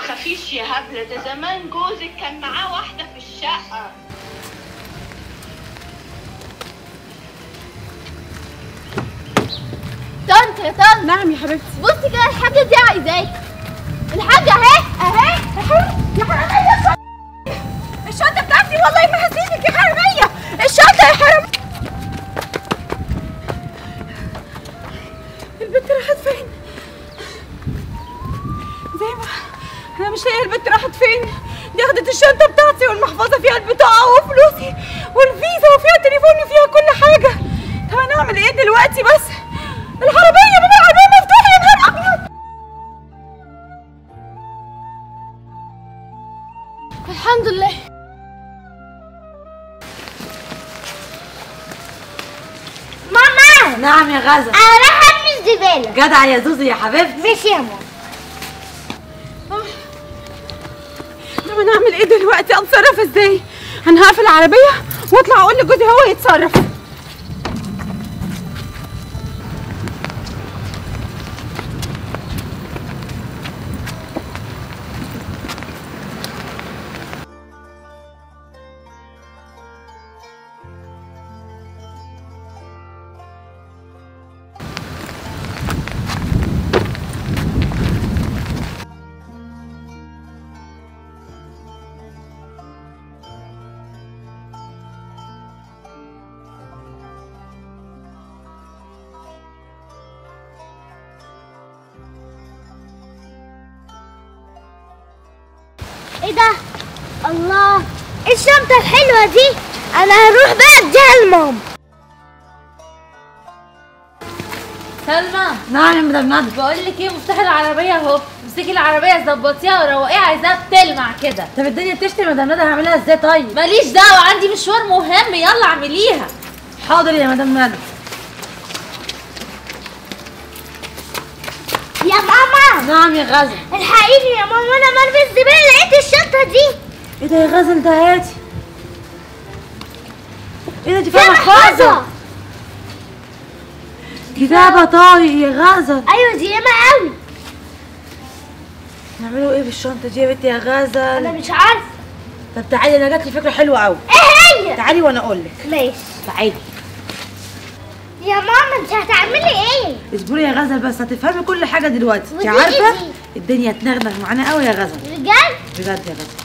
تخافيش يا هبلة ده زمان جوزك كان معاه واحدة في الشقة طنط يا طنط نعم يا حبيبتي بصي كده الحاجة دي عايزاك الحاجة اهي اهي اهي يا حرامية الشنطة بتاعتي والله ما هسيبك يا حرامية الشنطة يا حرامية البنت راحت فين؟ زي ما انا مش لاقيه البنت راحت فين دي اخدت الشنطه بتاعتي والمحفظه فيها البطاقه وفلوسي والفيزا وفيها تليفوني وفيها كل حاجه طب انا اعمل ايه دلوقتي بس العربيه بابا العربيه مفتوحه يا نهار ابيض الحمد لله ماما نعم يا غزل انا رايحه ارمي الزباله جدع يا زوزو يا حبيبتي ماشي يا ماما طب انا اعمل ايه دلوقتي اتصرف ازاي انا هقفل العربيه واطلع اقول لجوزي هو يتصرف ايه ده الله ايه الشنطه الحلوه دي انا هروح بقى اديها لماما سلمى نعم يا مدام ندى بقول لك ايه مفتاح العربيه اهو امسكي العربيه ظبطيها وروقيها عايزاها بتلمع كده طب الدنيا بتشتي يا مدام ندى هعملها ازاي طيب ماليش دعوه عندي مشوار مهم يلا اعمليها حاضر يا مدام ندى يا ماما نعم يا غزل الحقيني يا ماما انا مرمي الزباله لقيت الشنطه دي ايه ده يا غزل ده هاتي ايه ده دي فيها فيها محفظه محفظه كتابه طارق يا غزل ايوه دي ياما قوي نعملوا ايه بالشنطه دي يا بنتي يا انا غزل مش عارفه طب تعالي انا جات لي فكره حلوه قوي ايه هي تعالي وانا اقول لك ماشي تعالي يا ماما انت هتعملي ايه اصبري يا غزل بس هتفهمي كل حاجه دلوقتي انت ودي عارفه إيه دي؟ الدنيا تنغنغ معانا قوي يا غزل بجد بجد يا غزل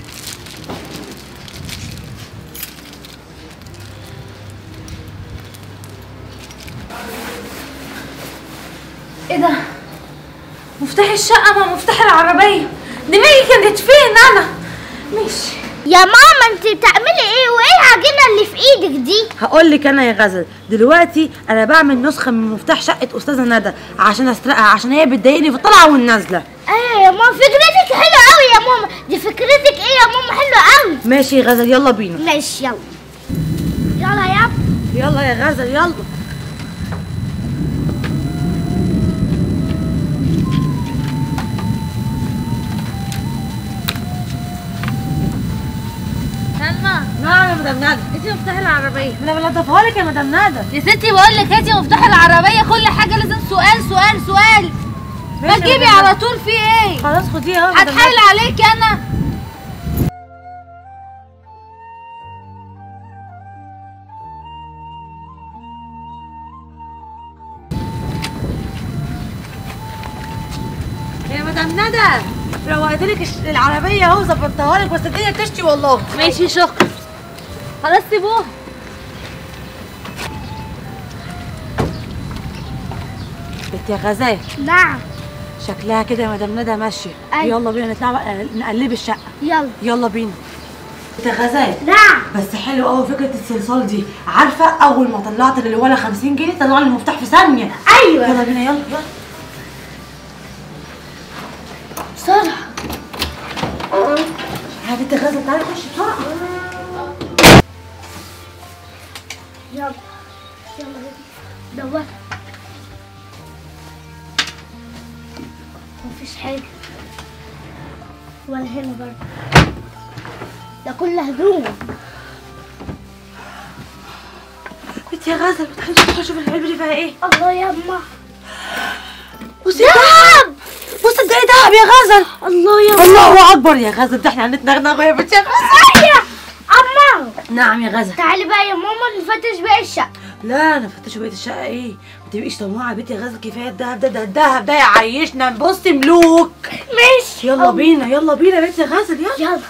ايه ده مفتاح الشقه ما مفتاح العربيه دماغي كانت فين انا ماشي يا ماما انت بتعملي ايه وايه العجينه اللي في ايدك دي هقول لك انا يا غزل دلوقتي انا بعمل نسخه من مفتاح شقه استاذه ندى عشان اسرقها عشان هي بتضايقني في الطلعه والنازله ايوه يا ماما فكرتك حلوه قوي يا ماما دي فكرتك ايه يا ماما حلوه قوي ماشي يا غزل يلا بينا ماشي يلا يلا يا يلا يا غزل يلا سلمى نعم يا مدام ندى هاتي مفتاح العربيه انا بلطفها لك يا مدام ندى يا ستي بقول لك هاتي مفتاح العربيه كل حاجه لازم سؤال سؤال سؤال ما ماشي يا تجيبي مدام على ندى. طول في ايه خلاص خديها اهو يا مدام هتحايل ندى. عليك انا يا مدام ندى روقت لك الش- العربيه اهو ظبطتها لك بس الدنيا بتشتي والله ماشي شكرا خلاص سيبوها بنت يا غزال نعم شكلها كده يا مدام ندى ماشيه أيوة. يلا بينا نطلع بقى نقلب الشقه يلا يلا بينا بنت يا غزال نعم بس حلو قوي فكره الصلصال دي عارفه اول ما طلعت اللي ولا 50 جنيه طلع لي المفتاح في ثانيه ايوه يلا بينا يلا يلا بسرعه يا بنت غزل تعالي خشي بسرعه يلا يلا دور مفيش حاجة ولا هنا برضه ده كل هدوم بنت يا غزل تعالي ندخل شوف العلبه دي فيها ايه الله يا اما بصي دهب بصي ازاي الدهب يا غزل الله يا الله اكبر يا غزل ده احنا هنتنغنغ وهي بتشوف عمار نعم يا غزل تعالي بقى يا ماما نفتش باقي الشقة لا انا فتش بقيه الشقه ايه ما تبقيش طماعه يا بنتي يا غزل كفايه الدهب ده ده الدهب ده يعيشنا بص ملوك ماشي يلا بينا يلا بينا يا بنتي يا غزل يلا يلا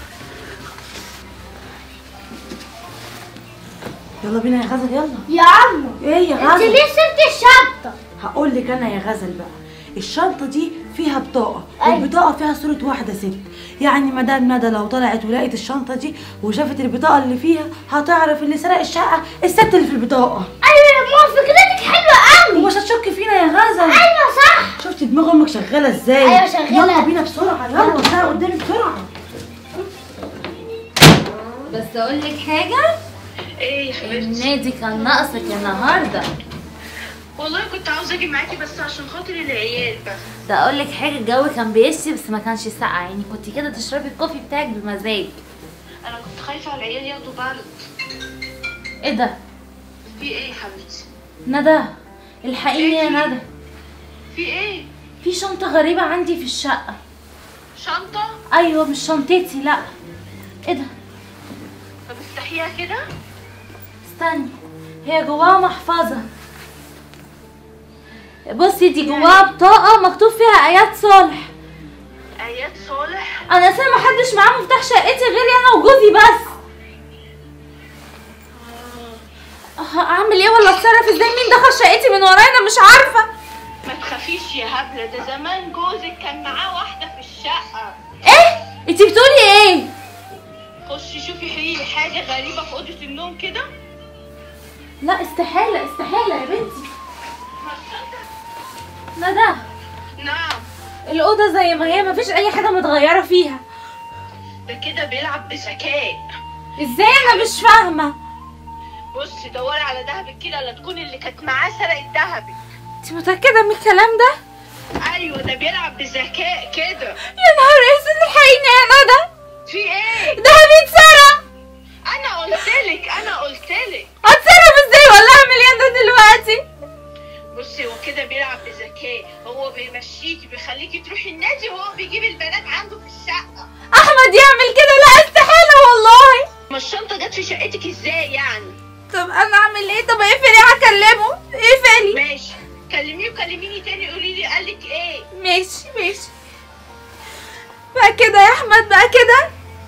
يلا بينا يا غزل يلا يا عمو ايه يا انت غزل ليه سبت الشنطة هقول لك انا يا غزل بقى الشنطه دي فيها بطاقه أيوة. والبطاقه فيها صوره واحده ست يعني مدام ندى لو طلعت ولقت الشنطه دي وشافت البطاقه اللي فيها هتعرف اللي سرق الشقه الست اللي في البطاقه ايوه يا ماما فكرتك حلوة قوي ومش هتشك فينا يا غزل ايوه صح شفتي دماغ امك شغاله ازاي أيوة شغالة. يلا بينا بسرعه يلا بسرعه قدامي بسرعه بس اقول لك حاجه ايه يا حبيبتي النادي كان ناقصك النهارده والله كنت عاوزه اجي معاكي بس عشان خاطر العيال بس ده اقول لك حاجه الجو كان بيشتي بس ما كانش ساقع يعني كنت كده تشربي الكوفي بتاعك بمزاج انا كنت خايفه على العيال ياخدوا برد ايه ده في ايه يا حبيبتي ندى الحقيني يا ندى في ايه في شنطه غريبه عندي في الشقه شنطه ايوه مش شنطتي لا ايه ده طب افتحيها كده استني هي جواها محفظه بصي دي جواها بطاقه مكتوب فيها ايات صالح ايات صالح انا اساسا ما حدش معاه مفتاح شقتي غيري انا وجوزي بس أه، اعمل ايه ولا اتصرف ازاي مين دخل شقتي من ورايا انا مش عارفه ما تخافيش يا هبله ده زمان جوزك كان معاه واحده في الشقه ايه انتي بتقولي ايه خشي شوفي في حاجه غريبه في اوضه النوم كده لا استحاله استحاله يا بنتي ندى نعم الاوضه زي ما هي مفيش اي حاجه متغيره فيها ده كده بيلعب بذكاء ازاي انا مش فاهمه بصي دوري على دهبك كده لا تكون اللي كانت معاه سرقت دهبك انت متاكده من الكلام ده ايوه ده بيلعب بذكاء كده يا نهار اسود الحقيني يا ندى في ايه ده بيتسرق انا قلتلك انا قلتلك اتصرف ازاي ولا اعمل ايه ده دلوقتي بصي هو كده بيلعب بذكاء هو بيمشيكي بيخليكي تروحي النادي وهو بيجيب البنات عنده في الشقه احمد يعمل كده لا استحاله والله ما الشنطه جت في شقتك ازاي يعني طب انا اعمل ايه طب اقفلي هكلمه اقفلي ماشي كلميه وكلميني تاني قولي لي قالك ايه ماشي ماشي بقى كده يا احمد بقى كده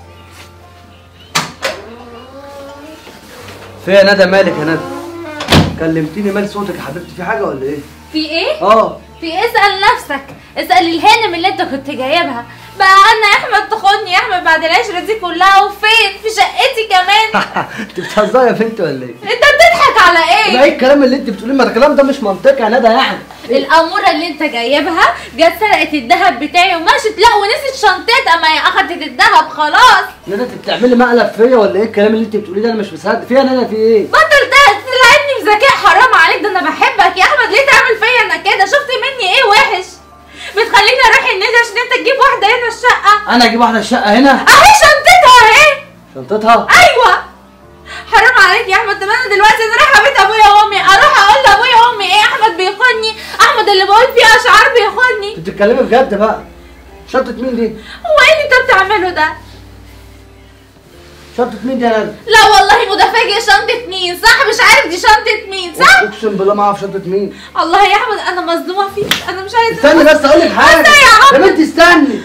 في يا ندى مالك يا ندى كلمتيني مال صوتك يا حبيبتي في حاجه ولا ايه في ايه اه في إيه؟ اسال نفسك اسال الهانم اللي انت كنت جايبها بقى انا يا احمد تخوني يا احمد بعد العشره دي كلها وفين في شقتي كمان انت بتهزري يا بنت ولا ايه انت بتضحك على ما ايه ايه الكلام اللي انت بتقوليه ما ده الكلام ده مش منطقي يا ندى يعني الاموره اللي انت جايبها جت سرقت الذهب بتاعي ومشت لا ونسيت شنطتها ما هي اخدت الذهب خلاص ندى انت بتعملي مقلب فيا ولا ايه الكلام اللي انت بتقوليه ده انا مش مصدق في يا ندى في ايه بطل ده تلعبني بذكاء حرام عليك ده انا بحبك يا احمد ليه تعمل فيا انا كده شفت مني ايه وحش بتخليني اروح النادي عشان انت تجيب واحده هنا الشقه انا اجيب واحده الشقه هنا اهي شنطتها اهي شنطتها ايوه حرام عليك يا احمد طب انا دلوقتي انا رايحه بيت ابويا وامي اروح اقول لابويا وامي ايه احمد بيخوني احمد اللي بقول فيه اشعار بيخوني انت بتتكلمي بجد بقى شنطه مين دي هو ايه اللي انت بتعمله ده شنطه مين دي يا ندى لا والله متفاجئ شنطه مين صح مش عارف دي شنطه مين صح اقسم بالله ما اعرف شنطه مين الله يا احمد انا مصدومه فيك انا مش عايزه استني بس اقول لك حاجه استنى يا عم. يا بنت استني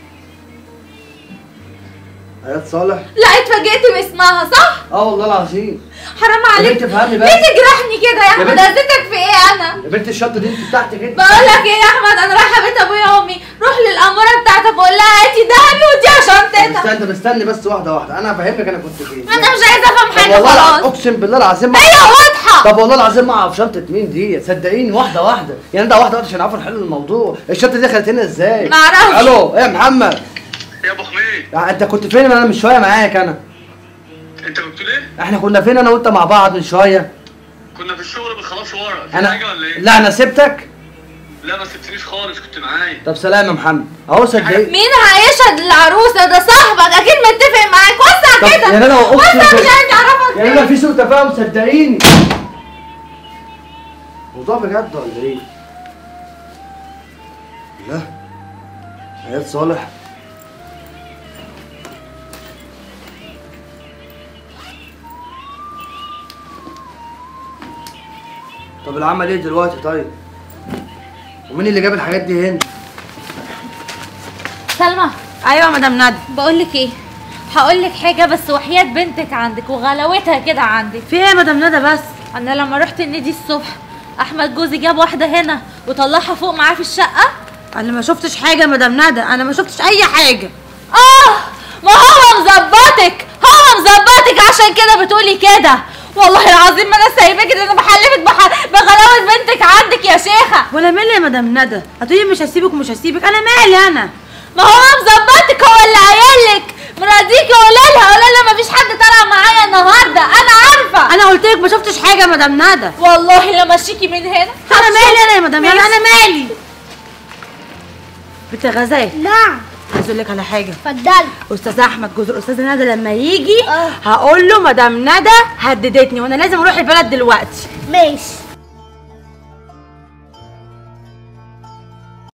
ايات صالح لا اتفاجئت باسمها صح اه والله العظيم حرام يا عليك بنت افهمي بقى ليه تجرحني كده يا احمد بنت- اذيتك في ايه انا يا بنت الشنطه دي انت بتاعتك انت بقول لك ايه يا احمد انا رايحه بيت ابويا وامي روح للاموره بتاعتك وقول لها هاتي دهبي وديها شنطتها استنى استني بس واحده واحده انا هفهمك انا كنت فين انا مش عايزه افهم طب حاجه والله الع- خلاص اقسم بالله العظيم ما هي واضحه طب والله العظيم ما اعرف شنطه مين دي صدقيني واحده واحده يعني ده واحده واحده عشان اعرف نحل الموضوع الشنطه دي دخلت هنا ازاي ما اعرفش. الو ايه يا محمد يا ابو حميد يعني انت كنت فين انا من شويه معاك انا انت بتقول ايه؟ احنا كنا فين انا وانت مع بعض من شويه كنا في الشغل بنخلص ورا في انا حاجه ولا ايه؟ لا انا سبتك لا ما سبتنيش خالص كنت معايا طب سلام يا محمد اهو صدقني مين هيشهد للعروسه ده صاحبك اكيد متفق معاك طب وسع كده يا ندى اقسم وسع مش بالله عايز اعرفك يا ندى في سوء تفاهم صدقيني موضوع بجد ولا ايه؟ لا عيال صالح طب العمل ايه دلوقتي طيب؟ ومين اللي جاب الحاجات دي هنا؟ سلمى ايوه يا مدام ندى بقول لك ايه هقول لك حاجه بس وحياه بنتك عندك وغلاوتها كده عندك في ايه يا مدام ندى بس انا لما رحت النادي الصبح احمد جوزي جاب واحده هنا وطلعها فوق معاه في الشقه انا ما شفتش حاجه يا مدام ندى انا ما شفتش اي حاجه اه ما هو مظبطك هو مظبطك عشان كده بتقولي كده والله العظيم ما انا سايبك ده انا بحلفك بح... بغلاوه بنتك عندك يا شيخه ولا مالي يا مدام ندى هتقولي مش هسيبك ومش هسيبك انا مالي انا ما هو مظبطك هو اللي قايل لك مراديكي قولي لها قولي لها مفيش حد طلع معايا النهارده انا عارفه انا قلت لك ما شفتش حاجه يا مدام ندى والله لما اشيكي من هنا انا مالي انا يا مدام ندى انا مالي بنت غزال نعم عايز اقول لك على حاجه اتفضلي استاذ احمد جوز الاستاذه ندى لما يجي آه. هقول له مدام ندى هددتني وانا لازم اروح البلد دلوقتي ماشي